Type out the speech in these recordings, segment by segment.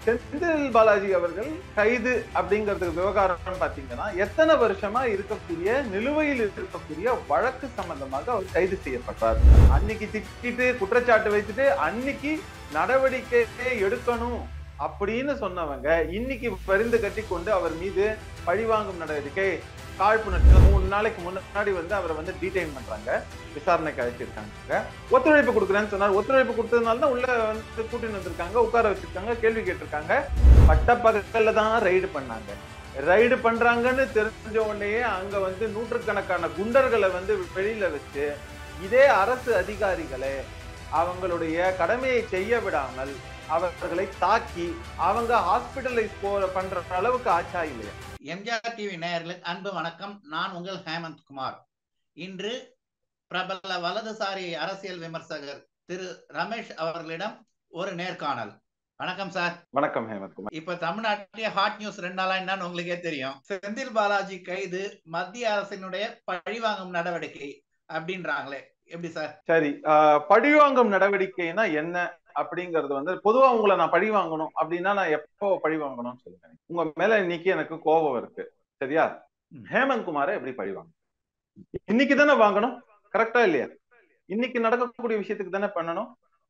செந்தில் பாலாஜி அவர்கள் கைது அப்படிங்கிறதுக்கு விவகாரம் பாத்தீங்கன்னா எத்தனை வருஷமா இருக்கக்கூடிய நிலுவையில் இருக்கக்கூடிய வழக்கு சம்பந்தமாக அவர் கைது செய்யப்பட்டார் அன்னைக்கு திட்டிட்டு குற்றச்சாட்டு வைத்துட்டு அன்னைக்கு நடவடிக்கையை எடுக்கணும் அப்படின்னு சொன்னவங்க இன்னைக்கு பரிந்து கட்டி கொண்டு அவர் மீது பழிவாங்கும் நடவடிக்கை காழ்ப்புணர்ச்சி மூணு நாளைக்கு முன்னாடி வந்து அவரை வந்து டீடைன் பண்றாங்க விசாரணைக்கு அழைச்சிருக்காங்க ஒத்துழைப்பு கொடுக்குறேன்னு சொன்னார் ஒத்துழைப்பு கொடுத்ததுனால தான் உள்ள வந்து கூட்டின்னு வந்திருக்காங்க உட்கார வச்சிருக்காங்க கேள்வி கேட்டிருக்காங்க பட்டப்பகல்ல தான் ரைடு பண்ணாங்க ரைடு பண்றாங்கன்னு தெரிஞ்ச உடனேயே அங்க வந்து நூற்றுக்கணக்கான குண்டர்களை வந்து வெளியில வச்சு இதே அரசு அதிகாரிகளை அவங்களுடைய கடமையை செய்ய விடாமல் அவர்களை தாக்கி அவங்க ஹாஸ்பிட்டலைஸ் போற பண்ற அளவுக்கு ஆச்சா இல்லையா எம்ஜிஆர் டிவி நேயர்களுக்கு அன்பு வணக்கம் நான் உங்கள் ஹேமந்த் குமார் இன்று பிரபல வலதுசாரி அரசியல் விமர்சகர் திரு ரமேஷ் அவர்களிடம் ஒரு நேர்காணல் வணக்கம் சார் வணக்கம் ஹேமந்த் குமார் இப்ப தமிழ்நாட்டிலேயே ஹாட் நியூஸ் ரெண்டு நாளா என்னன்னு உங்களுக்கே தெரியும் செந்தில் பாலாஜி கைது மத்திய அரசினுடைய பழிவாங்கும் நடவடிக்கை அப்படின்றாங்களே எப்படி சார் சரி ஆஹ், பழிவாங்கும் நடவடிக்கைனா என்ன அப்படிங்கறது வந்து பொதுவா உங்களை நான் பழி வாங்கணும் அப்படின்னா நான் எப்போ பழி வாங்கணும்னு சொல்லுங்க உங்க மேல இன்னைக்கு எனக்கு கோபம் இருக்கு சரியா ம். ஹேமந்த் குமாரை எப்படி பழி வாங்கணும் இன்னைக்கு தானே வாங்கணும் கரெக்டா இல்லையா இன்னைக்கு நடக்கக்கூடிய விஷயத்துக்கு தானே பண்ணணும்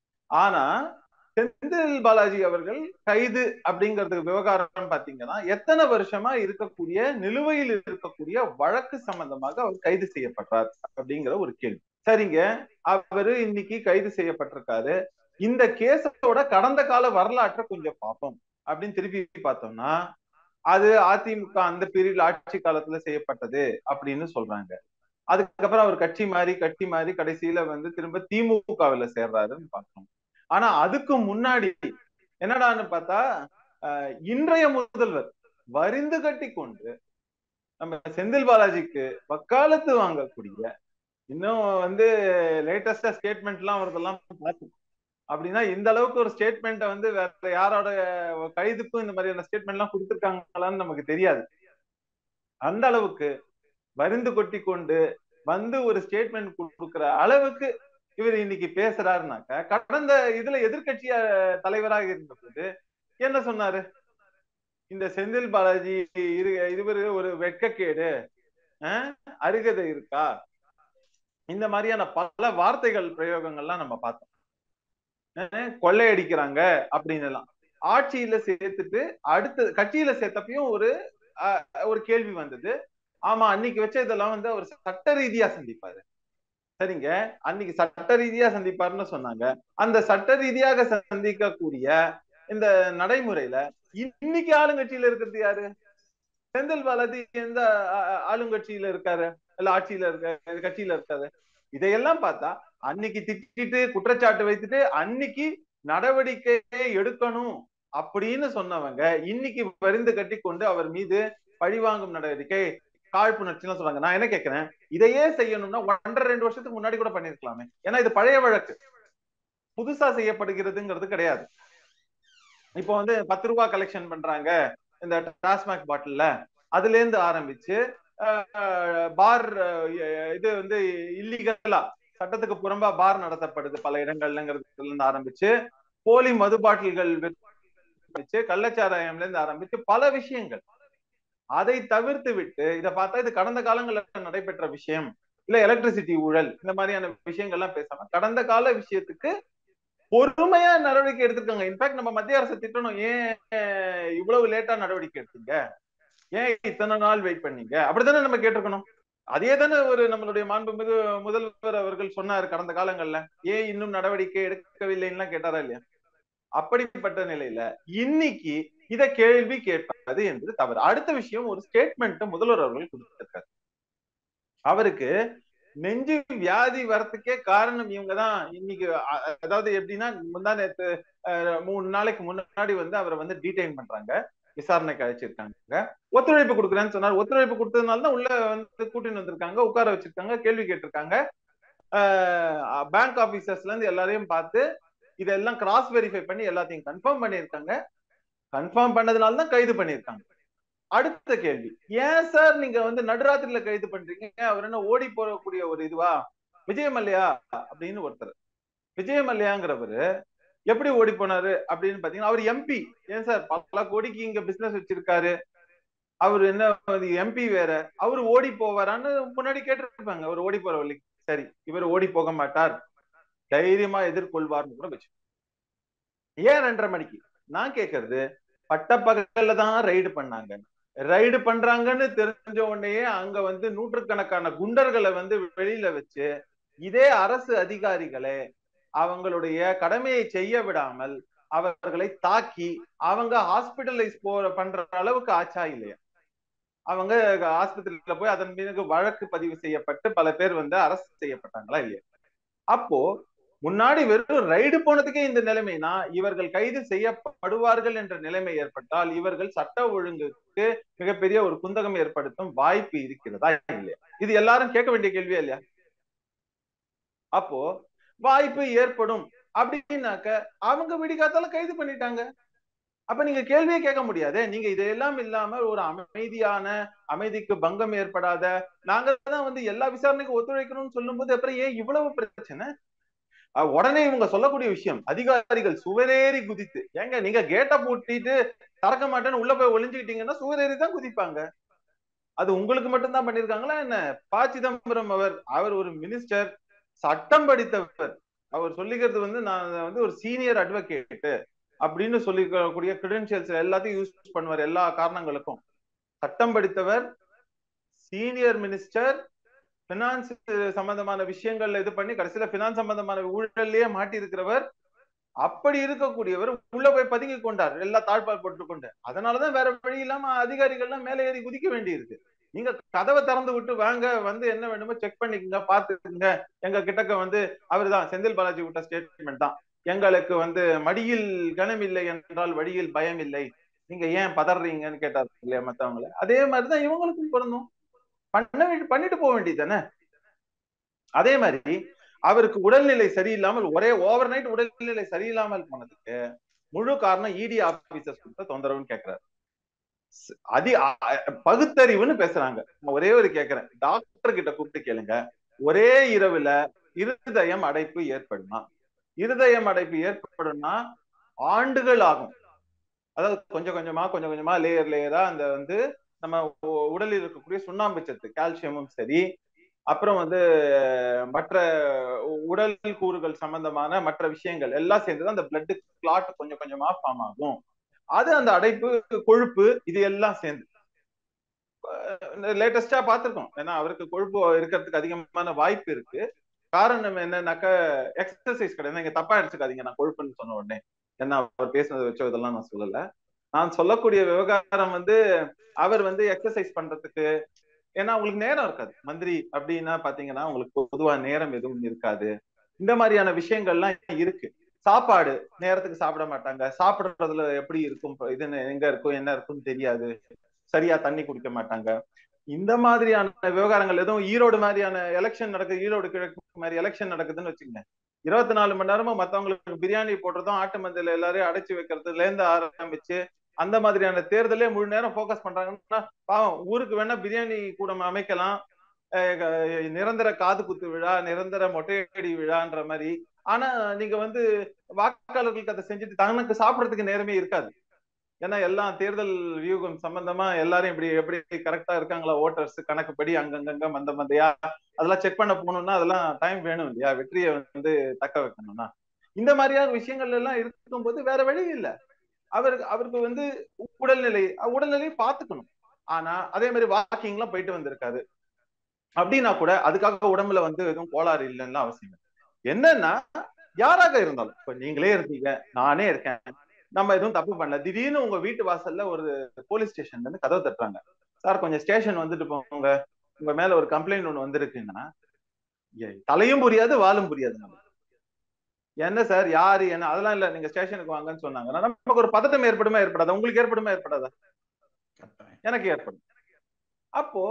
ஆனா செந்தில் பாலாஜி அவர்கள் கைது அப்படிங்கிறதுக்கு விவகாரம் பாத்தீங்கன்னா எத்தனை வருஷமா இருக்கக்கூடிய நிலுவையில் இருக்கக்கூடிய வழக்கு சம்பந்தமாக அவர் கைது செய்யப்பட்டார் அப்படிங்கிற ஒரு கேள்வி சரிங்க அவரு இன்னைக்கு கைது செய்யப்பட்டிருக்காரு இந்த கேஸோட கடந்த கால வரலாற்றை கொஞ்சம் பார்ப்போம் அப்படின்னு திருப்பி பார்த்தோம்னா அது அதிமுக அந்த பீரியட்ல ஆட்சி காலத்துல செய்யப்பட்டது அப்படின்னு சொல்றாங்க அதுக்கப்புறம் அவர் கட்சி மாறி கட்சி மாறி கடைசியில வந்து திரும்ப திமுகவுல சேர்றாருன்னு பார்க்கணும் ஆனா அதுக்கு முன்னாடி என்னடான்னு பார்த்தா அஹ், இன்றைய முதல்வர் வரிந்து கட்டி கொண்டு நம்ம செந்தில் பாலாஜிக்கு வக்காலத்து வாங்கக்கூடிய இன்னும் வந்து லேட்டஸ்டா ஸ்டேட்மெண்ட் எல்லாம் வருதெல்லாம் பார்த்து அப்படின்னா இந்த அளவுக்கு ஒரு ஸ்டேட்மெண்ட்டை வந்து வேற யாரோட கைதுக்கும் இந்த மாதிரியான ஸ்டேட்மெண்ட் எல்லாம் கொடுத்துருக்காங்களான்னு நமக்கு தெரியாது அந்த அளவுக்கு வரிந்து கொட்டி கொண்டு வந்து ஒரு ஸ்டேட்மெண்ட் கொடுக்குற அளவுக்கு இவர் இன்னைக்கு பேசுறாருனாக்க கடந்த இதுல எதிர்கட்சிய தலைவராக இருந்தபோது என்ன சொன்னாரு இந்த செந்தில் பாலாஜி இரு இருவரு ஒரு வெட்கக்கேடு அஹ், அருகதை இருக்கா இந்த மாதிரியான பல வார்த்தைகள் பிரயோகங்கள்லாம் நம்ம பார்த்தோம் அஹ் கொள்ளையடிக்கிறாங்க அப்படின்னு எல்லாம் ஆட்சியில சேர்த்துட்டு அடுத்த கட்சியில சேர்த்தப்பையும் ஒரு அஹ், ஒரு கேள்வி வந்தது ஆமா அன்னைக்கு வச்ச இதெல்லாம் வந்து அவர் சட்ட ரீதியா சந்திப்பாரு சரிங்க அன்னைக்கு சட்ட ரீதியா சந்திப்பாருன்னு சொன்னாங்க அந்த சட்ட ரீதியாக சந்திக்கக்கூடிய இந்த நடைமுறையில இன்னைக்கு ஆளுங்கட்சியில இருக்கிறது யாரு செந்தில் பாலாஜி எந்த அ- அ- ஆளுங்கட்சியில இருக்காரு இல்ல ஆட்சியில இருக்க கட்சியில இருக்காரு இதையெல்லாம் பார்த்தா அன்னைக்கு திட்டிட்டு குற்றச்சாட்டு வைத்துட்டு அன்னைக்கு நடவடிக்கையை எடுக்கணும் அப்படின்னு சொன்னவங்க இன்னைக்கு பரிந்து கட்டி கொண்டு அவர் மீது பழிவாங்கும் நடவடிக்கை காழ்ப்புணர்ச்சின்னு சொல்றாங்க நான் என்ன கேட்கிறேன் இதையே செய்யணும்னா ஒன்றரை ரெண்டு வருஷத்துக்கு முன்னாடி கூட பண்ணிருக்கலாமே ஏன்னா இது பழைய வழக்கு புதுசா செய்யப்படுகிறதுங்கிறது கிடையாது இப்போ வந்து பத்து ரூபாய் கலெக்ஷன் பண்றாங்க இந்த டாஸ்மாக் பாட்டில்ல அதுல இருந்து ஆரம்பிச்சு பார் இது வந்து இல்லீகலா சட்டத்துக்கு புறம்பா பார் நடத்தப்படுது பல இடங்கள்லங்கிறதுல இருந்து ஆரம்பிச்சு போலி மது பாட்டில்கள் வச்சு கள்ளச்சாராயம்ல இருந்து ஆரம்பிச்சு பல விஷயங்கள் அதை தவிர்த்து விட்டு இதை பார்த்தா இது கடந்த காலங்களில் நடைபெற்ற விஷயம் இல்ல எலக்ட்ரிசிட்டி ஊழல் இந்த மாதிரியான விஷயங்கள்லாம் பேசாம கடந்த கால விஷயத்துக்கு பொறுமையா நடவடிக்கை எடுத்திருக்காங்க இன்ஃபேக்ட் நம்ம மத்திய அரசு திட்டணும் ஏன் இவ்வளவு லேட்டா நடவடிக்கை எடுத்தீங்க ஏன் இத்தனை நாள் வெயிட் பண்ணீங்க அப்படித்தானே நம்ம கேட்டிருக்கணும் அதே தானே ஒரு நம்மளுடைய மாண்புமிகு முதல்வர் அவர்கள் சொன்னார் கடந்த காலங்கள்ல ஏன் இன்னும் நடவடிக்கை எடுக்கவில்லைன்னா கேட்டாரா இல்லையா அப்படிப்பட்ட நிலையில இன்னைக்கு இத கேள்வி கேட்பது என்பது தவறு அடுத்த விஷயம் ஒரு ஸ்டேட்மெண்ட் முதல்வர் அவர்கள் கொடுத்திருக்காரு அவருக்கு நெஞ்சு வியாதி வரத்துக்கே காரணம் இவங்க தான் இன்னைக்கு அ- அதாவது எப்படின்னா முந்தா நேத்து அஹ், மூணு நாளைக்கு முன்னாடி வந்து அவரை வந்து டீடைன் பண்றாங்க விசாரணைக்கு அழைச்சிருக்காங்க ஒத்துழைப்பு கொடுக்குறேன்னு சொன்னார் ஒத்துழைப்பு கொடுத்ததுனால தான் உள்ள வந்து கூட்டின்னு வந்திருக்காங்க உட்கார வச்சிருக்காங்க கேள்வி கேட்டிருக்காங்க பேங்க் ஆபீசர்ஸ்ல இருந்து எல்லாரையும் பார்த்து இதெல்லாம் கிராஸ் வெரிஃபை பண்ணி எல்லாத்தையும் கன்ஃபார்ம் பண்ணியிருக்காங்க கன்ஃபார்ம் பண்ணதுனால தான் கைது பண்ணியிருக்காங்க அடுத்த கேள்வி ஏன் சார் நீங்க வந்து நடுராத்திரில கைது பண்றீங்க அவர் என்ன ஓடி போகக்கூடிய ஒரு இதுவா விஜய மல்லையா அப்படின்னு ஒருத்தர் விஜய மல்லையாங்கிறவரு எப்படி ஓடி போனாரு அப்படின்னு பாத்தீங்கன்னா அவர் எம்பி ஏன் சார் பல கோடிக்கு இங்க பிசினஸ் வச்சிருக்காரு அவர் என்ன எம்பி வேற அவர் ஓடி போவாரான்னு முன்னாடி கேட்டிருப்பாங்க அவர் ஓடி போற வழி சரி இவர் ஓடி போக மாட்டார் தைரியமா எதிர்கொள்வார்னு கூட வச்சு ஏன் ரெண்டரை மணிக்கு நான் கேக்குறது பட்ட பகல்ல தான் ரைடு பண்ணாங்க ரைடு பண்றாங்கன்னு தெரிஞ்ச உடனேயே அங்க வந்து நூற்றுக்கணக்கான குண்டர்களை வந்து வெளியில வச்சு இதே அரசு அதிகாரிகளே அவங்களுடைய கடமையை செய்ய விடாமல் அவர்களை தாக்கி அவங்க ஹாஸ்பிட்டலைஸ் போற பண்ற அளவுக்கு ஆச்சா இல்லையா அவங்க ஆஸ்பத்திரியில போய் அதன் மீது வழக்கு பதிவு செய்யப்பட்டு பல பேர் வந்து அரசு செய்யப்பட்டாங்களா இல்லையா அப்போ முன்னாடி வெறும் ரைடு போனதுக்கே இந்த நிலைமைனா இவர்கள் கைது செய்யப்படுவார்கள் என்ற நிலைமை ஏற்பட்டால் இவர்கள் சட்ட ஒழுங்குக்கு மிகப்பெரிய ஒரு குந்தகம் ஏற்படுத்தும் வாய்ப்பு இருக்கிறதா இல்லையா இது எல்லாரும் கேட்க வேண்டிய கேள்வியா இல்லையா அப்போ வாய்ப்பு ஏற்படும் அப்படின்னாக்க அவங்க விடிகாத்தால கைது பண்ணிட்டாங்க அப்ப நீங்க கேள்வியே கேட்க முடியாது நீங்க இதெல்லாம் இல்லாம ஒரு அமைதியான அமைதிக்கு பங்கம் ஏற்படாத நாங்க தான் வந்து எல்லா விசாரணைக்கும் ஒத்துழைக்கணும்னு சொல்லும் போது அப்புறம் ஏன் இவ்வளவு பிரச்சனை உடனே இவங்க சொல்லக்கூடிய விஷயம் அதிகாரிகள் சுவரேறி குதித்து ஏங்க நீங்க கேட்ட பூட்டிட்டு திறக்க மாட்டேன்னு உள்ள போய் ஒளிஞ்சுக்கிட்டீங்கன்னா சுவரேறி தான் குதிப்பாங்க அது உங்களுக்கு மட்டும்தான் பண்ணிருக்காங்களா என்ன ப சிதம்பரம் அவர் அவர் ஒரு மினிஸ்டர் சட்டம் படித்தவர் அவர் சொல்லிக்கிறது வந்து நான் வந்து ஒரு சீனியர் அட்வொகேட் அப்படின்னு சொல்லிக்கூடிய கிரெடென்சியல்ஸ் எல்லாத்தையும் யூஸ் பண்ணுவார் எல்லா காரணங்களுக்கும் சட்டம் படித்தவர் சீனியர் மினிஸ்டர் பினான்ஸ் சம்பந்தமான விஷயங்கள்ல இது பண்ணி கடைசியில பினான்ஸ் சம்பந்தமான ஊழல்லயே மாட்டி இருக்கிறவர் அப்படி இருக்கக்கூடியவர் உள்ள போய் பதுங்கி கொண்டார் எல்லா தாழ்பால் போட்டு கொண்டு அதனாலதான் வேற வழி இல்லாம அதிகாரிகள்லாம் மேலே ஏறி குதிக்க வேண்டி இருக்கு நீங்க கதவை திறந்து விட்டு வாங்க வந்து என்ன வேணுமோ செக் பண்ணிக்கங்க பாத்துக்கங்க எங்க கிட்டக்க வந்து அவர் தான் செந்தில் பாலாஜி விட்ட ஸ்டேட்மெண்ட் தான் எங்களுக்கு வந்து மடியில் கனம் இல்லை என்றால் வழியில் பயம் இல்லை நீங்க ஏன் பதறீங்கன்னு கேட்டார் இல்லையா மத்தவங்கள அதே மாதிரிதான் இவங்களுக்கும் பிறந்தோம் பண்ண பண்ணிட்டு போக வேண்டியது தானே அதே மாதிரி அவருக்கு உடல்நிலை சரியில்லாமல் ஒரே ஓவர் நைட் உடல்நிலை சரியில்லாமல் போனதுக்கு முழு காரணம் இடி ஆபீசர்ஸ் கொடுத்த தொந்தரவுன்னு கேக்குறாரு அதி பகுத்தறிவுன்னு பேசுறாங்க ஒரே ஒரு கேக்குறேன் டாக்டர் கிட்ட கூப்பிட்டு கேளுங்க ஒரே இரவுல இருதயம் அடைப்பு ஏற்படுமா இருதயம் அடைப்பு ஏற்படும்னா ஆண்டுகள் ஆகும் அதாவது கொஞ்சம் கொஞ்சமா கொஞ்சம் கொஞ்சமா லேயர் லேயரா அந்த வந்து நம்ம உடலில் இருக்கக்கூடிய சுண்ணாம்பு சத்து கால்சியமும் சரி அப்புறம் வந்து மற்ற உடல் கூறுகள் சம்பந்தமான மற்ற விஷயங்கள் எல்லாம் சேர்ந்துதான் அந்த பிளட் கிளாட் கொஞ்சம் கொஞ்சமா ஃபார்ம் ஆகும் அது அந்த அடைப்பு கொழுப்பு இது எல்லாம் சேர்ந்து லேட்டஸ்டா பார்த்திருக்கோம் ஏன்னா அவருக்கு கொழுப்பு இருக்கிறதுக்கு அதிகமான வாய்ப்பு இருக்கு காரணம் என்னன்னாக்க எக்ஸசைஸ் கிடையாது நீங்க தப்பா எடுத்துக்காதீங்க நான் கொழுப்புன்னு சொன்ன உடனே என்ன அவர் பேசுனது வச்சோ இதெல்லாம் நான் சொல்லல நான் சொல்லக்கூடிய விவகாரம் வந்து அவர் வந்து எக்ஸசைஸ் பண்றதுக்கு ஏன்னா உங்களுக்கு நேரம் இருக்காது மந்திரி அப்படின்னா பாத்தீங்கன்னா உங்களுக்கு பொதுவா நேரம் எதுவும் இருக்காது இந்த மாதிரியான விஷயங்கள்லாம் இருக்கு சாப்பாடு நேரத்துக்கு சாப்பிட மாட்டாங்க சாப்பிடுறதுல எப்படி இருக்கும் இது எங்க இருக்கும் என்ன இருக்கும்னு தெரியாது சரியா தண்ணி குடிக்க மாட்டாங்க இந்த மாதிரியான விவகாரங்கள் எதுவும் ஈரோடு மாதிரியான எலெக்ஷன் நடக்குது ஈரோடு கிழக்கு மாதிரி எலெக்ஷன் நடக்குதுன்னு வச்சுக்கோங்க இருபத்தி நாலு மணி நேரமும் மத்தவங்களுக்கு பிரியாணி போடுறதும் ஆட்டு மந்தையில எல்லாரையும் அடைச்சு வைக்கிறதுல இருந்து ஆரம்பிச்சு அந்த மாதிரியான தேர்தலே முழு நேரம் போக்கஸ் பண்றாங்கன்னா பாவம் ஊருக்கு வேணா பிரியாணி கூடம் அமைக்கலாம் நிரந்தர காது குத்து விழா நிரந்தர மொட்டையடி விழான்ற மாதிரி ஆனா நீங்க வந்து வாக்காளர்களுக்கு அதை செஞ்சுட்டு தனக்கு சாப்பிடறதுக்கு நேரமே இருக்காது ஏன்னா எல்லாம் தேர்தல் வியூகம் சம்பந்தமா எல்லாரும் இப்படி எப்படி கரெக்டா இருக்காங்களா ஓட்டர்ஸ் கணக்குப்படி அங்கங்க மந்த மந்தையா அதெல்லாம் செக் பண்ண போகணும்னா அதெல்லாம் டைம் வேணும் இல்லையா வெற்றியை வந்து தக்க வைக்கணும்னா இந்த மாதிரியான விஷயங்கள் எல்லாம் இருக்கும்போது வேற வழி இல்லை அவருக்கு அவருக்கு வந்து உடல்நிலை உடல்நிலையை பார்த்துக்கணும் ஆனா அதே மாதிரி வாக்கிங் எல்லாம் போயிட்டு வந்திருக்காரு அப்படின்னா கூட அதுக்காக உடம்புல வந்து எதுவும் கோளாறு இல்லைன்னு அவசியம் என்னன்னா யாராக இருந்தாலும் இப்ப நீங்களே இருந்தீங்க நானே இருக்கேன் நம்ம எதுவும் தப்பு பண்ணல திடீர்னு உங்க வீட்டு வாசல்ல ஒரு போலீஸ் ஸ்டேஷன்ல இருந்து கதவை தட்டுறாங்க சார் கொஞ்சம் ஸ்டேஷன் வந்துட்டு போங்க உங்க மேல ஒரு கம்ப்ளைண்ட் ஒண்ணு வந்திருக்குன்னா தலையும் புரியாது வாலும் புரியாது நம்ம என்ன சார் யாரு என்ன அதெல்லாம் இல்ல நீங்க ஸ்டேஷனுக்கு வாங்கன்னு சொன்னாங்க நமக்கு ஒரு பதட்டம் ஏற்படுமா ஏற்படாதா உங்களுக்கு ஏற்படுமா ஏற்படாதா எனக்கு ஏற்படும் அப்போ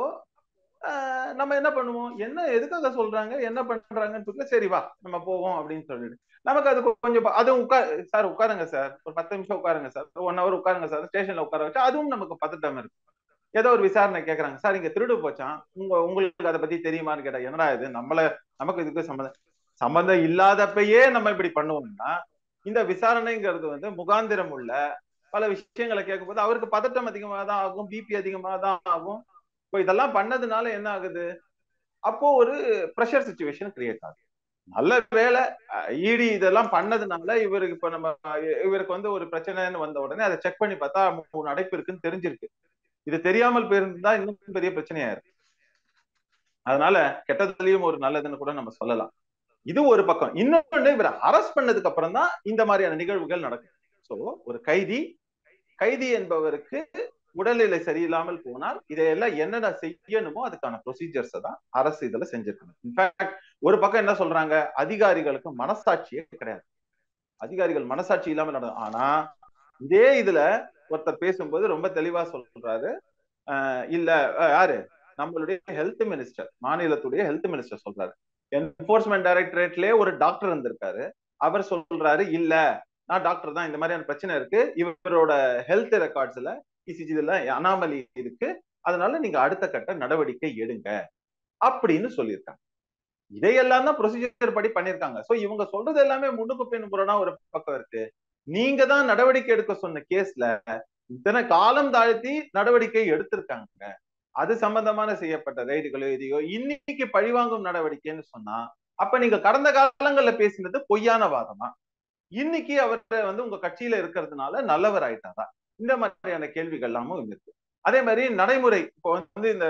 நம்ம என்ன பண்ணுவோம் என்ன எதுக்காக சொல்றாங்க என்ன பண்றாங்கன்னு சொல்லி சரி வா நம்ம போவோம் அப்படின்னு சொல்லிட்டு நமக்கு அது கொஞ்சம் அதுவும் உட்கார் சார் உட்காருங்க சார் ஒரு பத்து நிமிஷம் உட்காருங்க சார் ஒன் ஹவர் உட்காருங்க சார் ஸ்டேஷன்ல உட்கார வச்சா அதுவும் நமக்கு பதட்டம் இருக்கு ஏதோ ஒரு விசாரணை கேக்குறாங்க சார் இங்க திருடு போச்சான் உங்க உங்களுக்கு அதை பத்தி தெரியுமான்னு கேட்டா என்னடா இது நம்மள நமக்கு இதுக்கு சம்மந்தம் சம்மந்தம் இல்லாதப்பயே நம்ம இப்படி பண்ணுவோம்னா இந்த விசாரணைங்கிறது வந்து முகாந்திரம் உள்ள பல விஷயங்களை கேட்கும்போது அவருக்கு பதட்டம் அதிகமாக தான் ஆகும் பிபி அதிகமாக தான் ஆகும் இப்போ இதெல்லாம் பண்ணதுனால என்ன ஆகுது அப்போ ஒரு ப்ரெஷர் சுச்சுவேஷன் கிரியேட் ஆகுது நல்ல வேலை இடி இதெல்லாம் பண்ணதுனால இவருக்கு இப்ப நம்ம இவருக்கு வந்து ஒரு பிரச்சனைன்னு வந்த உடனே அதை செக் பண்ணி பார்த்தா மூணு அடைப்பு இருக்குன்னு தெரிஞ்சிருக்கு இது தெரியாமல் போயிருந்தா இன்னும் பெரிய பிரச்சனையா இருக்கு அதனால கெட்டதுலயும் ஒரு நல்லதுன்னு கூட நம்ம சொல்லலாம் இது ஒரு பக்கம் இன்னொன்னு இவர் அரெஸ்ட் பண்ணதுக்கு அப்புறம் தான் இந்த மாதிரியான நிகழ்வுகள் நடக்கும் சோ ஒரு கைதி கைதி என்பவருக்கு உடல்நிலை சரியில்லாமல் போனால் இதையெல்லாம் என்னென்ன செய்யணுமோ அதுக்கான ப்ரொசீஜர்ஸை தான் அரசு இதுல செஞ்சிருக்கணும் இன்ஃபேக்ட் ஒரு பக்கம் என்ன சொல்றாங்க அதிகாரிகளுக்கு மனசாட்சியே கிடையாது அதிகாரிகள் மனசாட்சி இல்லாம நட ஆனா இதே இதுல ஒருத்தர் பேசும்போது ரொம்ப தெளிவா சொல்றாரு இல்ல யாரு நம்மளுடைய ஹெல்த் மினிஸ்டர் மாநிலத்துடைய ஹெல்த் மினிஸ்டர் சொல்றாரு என்போர்ஸ்மெண்ட் டைரக்டரேட்லயே ஒரு டாக்டர் இருந்திருக்காரு அவர் சொல்றாரு இல்ல நான் டாக்டர் தான் இந்த மாதிரியான பிரச்சனை இருக்கு இவரோட ஹெல்த் ரெக்கார்ட்ஸ்ல இசிஜி இதுல அனாமலி இருக்கு அதனால நீங்க அடுத்த கட்ட நடவடிக்கை எடுங்க அப்படின்னு சொல்லியிருக்காங்க இதையெல்லாம் தான் ப்ரொசீஜர் படி பண்ணிருக்காங்க சோ இவங்க சொல்றது எல்லாமே முன்னுக்கு பின் புறனா ஒரு பக்கம் இருக்கு நீங்க தான் நடவடிக்கை எடுக்க சொன்ன கேஸ்ல இத்தனை காலம் தாழ்த்தி நடவடிக்கை எடுத்திருக்காங்க அது சம்பந்தமான செய்யப்பட்ட ரைடுகளோ இதையோ இன்னைக்கு பழிவாங்கும் நடவடிக்கைன்னு சொன்னா அப்ப நீங்க கடந்த காலங்கள்ல பேசினது பொய்யான வாதமா இன்னைக்கு அவர் வந்து உங்க கட்சியில இருக்கிறதுனால நல்லவர் ஆயிட்டாரா இந்த மாதிரியான கேள்விகள் எல்லாமும் இருக்கு அதே மாதிரி நடைமுறை இப்போ வந்து இந்த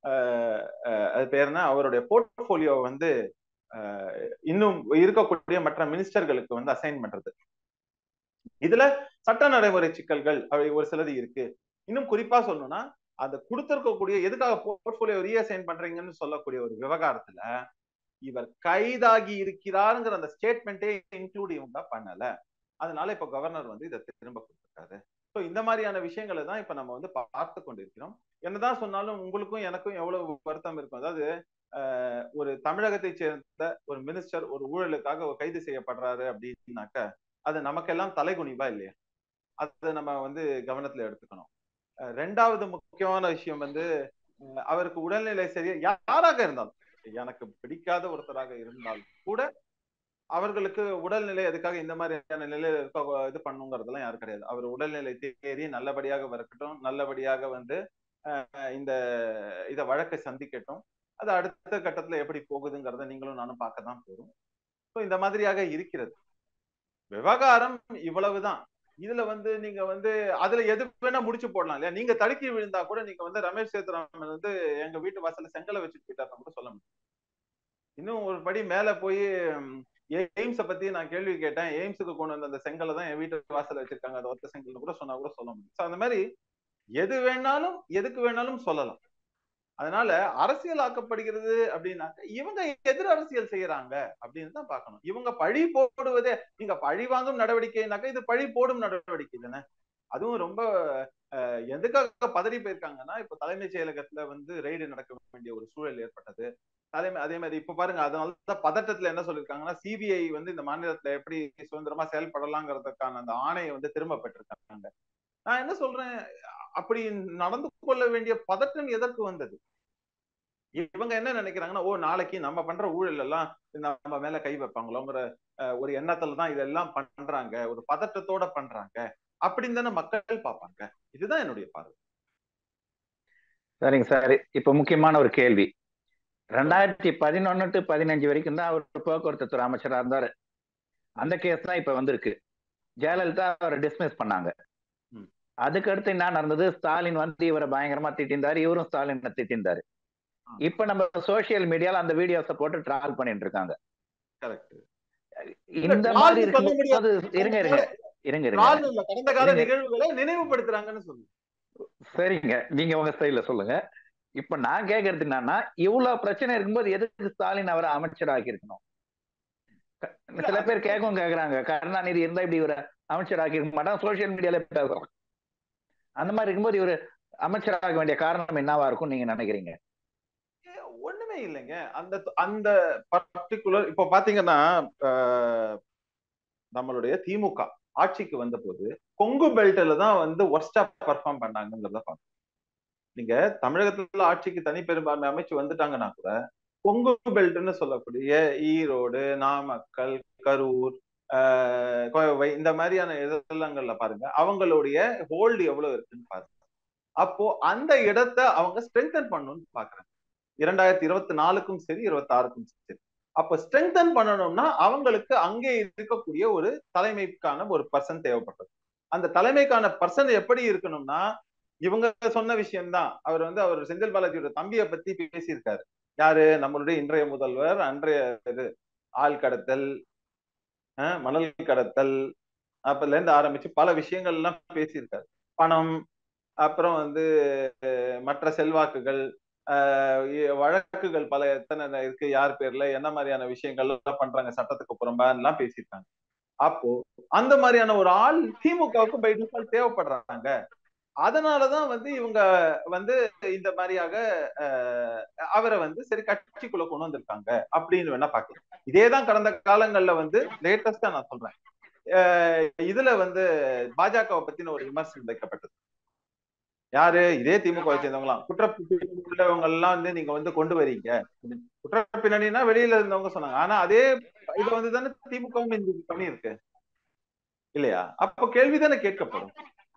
அது பேர் என்ன அவருடைய போர்ட்போலியோ வந்து இன்னும் இருக்கக்கூடிய மற்ற மினிஸ்டர்களுக்கு வந்து அசைன் பண்றது இதுல சட்ட நடைமுறை சிக்கல்கள் ஒரு சிலது இருக்கு இன்னும் குறிப்பா சொல்லணும்னா அந்த கொடுத்திருக்கக்கூடிய எதுக்காக போர்ட்போலியோ ரீஅசைன் பண்றீங்கன்னு சொல்லக்கூடிய ஒரு விவகாரத்துல இவர் கைதாகி இருக்கிறாருங்கிற அந்த ஸ்டேட்மெண்ட்டே இன்க்ளூட் இவங்க பண்ணல அதனால இப்ப கவர்னர் வந்து இதை திரும்ப கொடுத்துருக்காரு ஸோ இந்த மாதிரியான விஷயங்களை தான் இப்ப நம்ம வந்து பார்த்து கொண்டிருக்கிறோம் என்னதான் சொன்னாலும் உங்களுக்கும் எனக்கும் எவ்வளவு வருத்தம் இருக்கும் அதாவது ஒரு தமிழகத்தை சேர்ந்த ஒரு மினிஸ்டர் ஒரு ஊழலுக்காக கைது செய்யப்படுறாரு அப்படின்னாக்க அது நமக்கெல்லாம் தலைகுனிவா இல்லையா அதை நம்ம வந்து கவனத்துல எடுத்துக்கணும் ரெண்டாவது முக்கியமான விஷயம் வந்து அவருக்கு உடல்நிலை சரியா யாராக இருந்தாலும் எனக்கு பிடிக்காத ஒருத்தராக இருந்தாலும் கூட அவர்களுக்கு உடல்நிலை அதுக்காக இந்த மாதிரியான நிலையில இருக்க இது பண்ணுங்கிறதெல்லாம் யாரும் கிடையாது அவர் உடல்நிலை தேறி நல்லபடியாக வரக்கட்டும் நல்லபடியாக வந்து இந்த இத வழக்கை சந்திக்கட்டும் அது அடுத்த கட்டத்துல எப்படி போகுதுங்கிறத நீங்களும் நானும் பார்க்க தான் போறோம் ஸோ இந்த மாதிரியாக இருக்கிறது விவகாரம் இவ்வளவுதான் இதுல வந்து நீங்க வந்து அதுல எது வேணா முடிச்சு போடலாம் இல்லையா நீங்க தடுக்கி விழுந்தா கூட நீங்க வந்து ரமேஷ் சேத்துராமன் வந்து எங்க வீட்டு வாசல்ல செங்கலை வச்சுட்டு போயிட்டாருன்னு கூட சொல்ல முடியும் இன்னும் ஒரு படி மேல போய் எய்ம்ஸை பத்தி நான் கேள்வி கேட்டேன் எய்ம்ஸுக்கு கொண்டு வந்த அந்த செங்கலை தான் என் வீட்டு வாசல்ல வச்சிருக்காங்க அது ஒத்த செங்கல் கூட சொன்னா கூட சொல்ல முடியும் ஸோ அந்த மாதிரி எது வேணாலும் எதுக்கு வேணாலும் சொல்லலாம் அதனால அரசியல் ஆக்கப்படுகிறது அப்படின்னாக்க இவங்க எதிர் அரசியல் செய்யறாங்க அப்படின்னு தான் பார்க்கணும் இவங்க பழி போடுவதே நீங்க பழி வாங்கும் நடவடிக்கைனாக்க இது பழி போடும் நடவடிக்கை தானே அதுவும் ரொம்ப எதுக்காக பதறி போயிருக்காங்கன்னா இப்ப தலைமைச் செயலகத்துல வந்து ரெய்டு நடக்க வேண்டிய ஒரு சூழல் ஏற்பட்டது அதே அதே மாதிரி இப்ப பாருங்க அதனாலதான் பதட்டத்துல என்ன சொல்லிருக்காங்கன்னா சிபிஐ வந்து இந்த மாநிலத்துல எப்படி சுதந்திரமா செயல்படலாங்கிறதுக்கான அந்த ஆணையை வந்து திரும்ப பெற்றிருக்காங்க நான் என்ன சொல்றேன் அப்படி நடந்து கொள்ள வேண்டிய பதட்டம் எதற்கு வந்தது இவங்க என்ன நினைக்கிறாங்கன்னா ஓ நாளைக்கு நம்ம பண்ற ஊழல் எல்லாம் நம்ம மேல கை வைப்பாங்களோங்கிற ஒரு எண்ணத்துல தான் இதெல்லாம் பண்றாங்க ஒரு பதட்டத்தோட பண்றாங்க அப்படின்னு தானே மக்கள் பார்ப்பாங்க இதுதான் என்னுடைய பார்வை சரிங்க சார் இப்ப முக்கியமான ஒரு கேள்வி ரெண்டாயிரத்தி பதினொன்னு டு பதினஞ்சு வரைக்கும் தான் அவர் போக்குவரத்து துறை அமைச்சரா இருந்தாரு அந்த கேஸ் தான் இப்ப வந்திருக்கு ஜெயலலிதா அவரை டிஸ்மிஸ் பண்ணாங்க அதுக்கு அடுத்து என்ன நடந்தது ஸ்டாலின் வந்து இவரை பயங்கரமா திட்டிருந்தாரு இவரும் ஸ்டாலின் திட்டிருந்தாரு இப்ப நம்ம சோசியல் மீடியால அந்த வீடியோஸை போட்டு டிராவல் பண்ணிட்டு இருக்காங்க இந்த மாதிரி இருக்கும்போது இருங்க இருங்க இருங்க இருங்க கடந்த கால நிகழ்வுகளை நினைவுபடுத்துறாங்கன்னு சொல்லுங்க சரிங்க நீங்க உங்க ஸ்டைல சொல்லுங்க இப்ப நான் கேக்குறது என்னன்னா இவ்வளவு பிரச்சனை இருக்கும்போது எதுக்கு ஸ்டாலின் அவரை அமைச்சராக்கி இருக்கணும் சில பேர் கேட்கவும் கேக்குறாங்க கருணாநிதி இருந்தா இப்படி இவரை அமைச்சராக்கி இருக்க மாட்டான் சோசியல் மீடியால பேசுறோம் அந்த மாதிரி இருக்கும்போது இவரு அமைச்சராக வேண்டிய காரணம் என்னவா இருக்கும் நீங்க நினைக்கிறீங்க ஒண்ணுமே இல்லைங்க அந்த அந்த பர்டிகுலர் இப்ப பாத்தீங்கன்னா நம்மளுடைய திமுக ஆட்சிக்கு வந்த போது கொங்கு பெல்ட்ல தான் வந்து ஒர்ஸ்டா பர்ஃபார்ம் பண்ணாங்கிறத பார்க்கணும் நீங்க தமிழகத்துல ஆட்சிக்கு தனி பெரும்பான்மை அமைச்சு வந்துட்டாங்கன்னா கூட கொங்கு பெல்ட்னு சொல்லக்கூடிய ஈரோடு நாமக்கல் கரூர் ஆஹ் கோவை இந்த மாதிரியான இதெல்லாங்கள்ல பாருங்க அவங்களுடைய ஹோல்டு எவ்வளவு இருக்குன்னு பாருங்க அப்போ அந்த இடத்தை அவங்க ஸ்ட்ரென்தன் பண்ணணும்னு பாக்குறாங்க இரண்டாயிரத்தி இருபத்தி நாலுக்கும் சரி இருபத்தி ஆறுக்கும் சரி அப்ப ஸ்ட்ரென்தன் பண்ணணும்னா அவங்களுக்கு அங்கே இருக்கக்கூடிய ஒரு தலைமைக்கான ஒரு பர்சன் தேவைப்பட்டது அந்த தலைமைக்கான பர்சன் எப்படி இருக்கணும்னா இவங்க சொன்ன விஷயம்தான் அவர் வந்து அவர் செந்தில் பாலாஜியோட தம்பியை பத்தி பேசியிருக்காரு யாரு நம்மளுடைய இன்றைய முதல்வர் அன்றைய இது ஆள் கடத்தல் அஹ் மணல் கடத்தல் அப்பல இருந்து ஆரம்பிச்சு பல விஷயங்கள் எல்லாம் பேசியிருக்காரு பணம் அப்புறம் வந்து அஹ், மற்ற செல்வாக்குகள் ஆஹ் இ- வழக்குகள் பல எத்தனை இருக்கு யார் பேர்ல என்ன மாதிரியான விஷயங்கள் எல்லாம் பண்றாங்க சட்டத்துக்கு புறம்பா எல்லாம் பேசியிருக்காங்க அப்போ அந்த மாதிரியான ஒரு ஆள் திமுகவுக்கு பை டிஃபால்ட் தேவைப்படுறாங்க அதனாலதான் வந்து இவங்க வந்து இந்த மாதிரியாக ஆஹ், அவரை வந்து சரி கட்சிக்குள்ள கொண்டு வந்திருக்காங்க அப்படின்னு வேணா பாக்கலாம் இதேதான் கடந்த காலங்கள்ல வந்து லேட்டஸ்டா நான் சொல்றேன் ஆஹ், இதுல வந்து பாஜகவை பத்தின ஒரு விமர்சனம் வைக்கப்பட்டது யாரு இதே திமுக சேர்ந்தவங்களாம் குற்ற பின்னணி உள்ளவங்க எல்லாம் வந்து நீங்க வந்து கொண்டு வரீங்க குற்ற பின்னணினா வெளியில இருந்தவங்க சொன்னாங்க ஆனா அதே இது வந்து தானே திமுகவும் இந்த பண்ணியிருக்கு இல்லையா அப்போ கேள்விதானே கேட்கப்படும்